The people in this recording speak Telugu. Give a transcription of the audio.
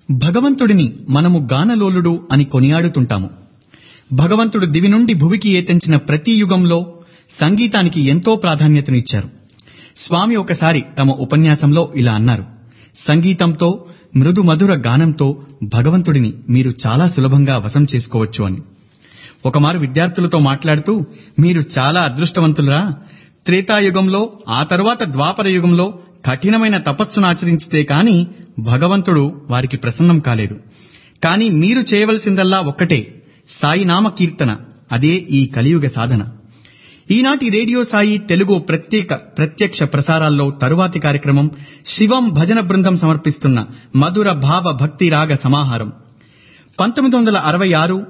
భగవంతుడిని మనము గానలోలుడు అని కొనియాడుతుంటాము భగవంతుడు దివి నుండి భువికి ఏతెంచిన ప్రతి యుగంలో సంగీతానికి ఎంతో ప్రాధాన్యతనిచ్చారు స్వామి ఒకసారి తమ ఉపన్యాసంలో ఇలా అన్నారు సంగీతంతో మృదు మధుర గానంతో భగవంతుడిని మీరు చాలా సులభంగా వశం చేసుకోవచ్చు అని ఒకమారు విద్యార్థులతో మాట్లాడుతూ మీరు చాలా అదృష్టవంతులరా త్రేతాయుగంలో ఆ తరువాత ద్వాపర యుగంలో కఠినమైన తపస్సును ఆచరించితే కాని భగవంతుడు వారికి ప్రసన్నం కాలేదు కానీ మీరు చేయవలసిందల్లా ఒక్కటే సాయినామ కీర్తన అదే ఈ కలియుగ సాధన ఈనాటి రేడియో సాయి తెలుగు ప్రత్యేక ప్రత్యక్ష ప్రసారాల్లో తరువాతి కార్యక్రమం శివం భజన బృందం సమర్పిస్తున్న మధుర భావ భక్తి రాగ సమాహారం పంతొమ్మిది వందల అరవై ఆరు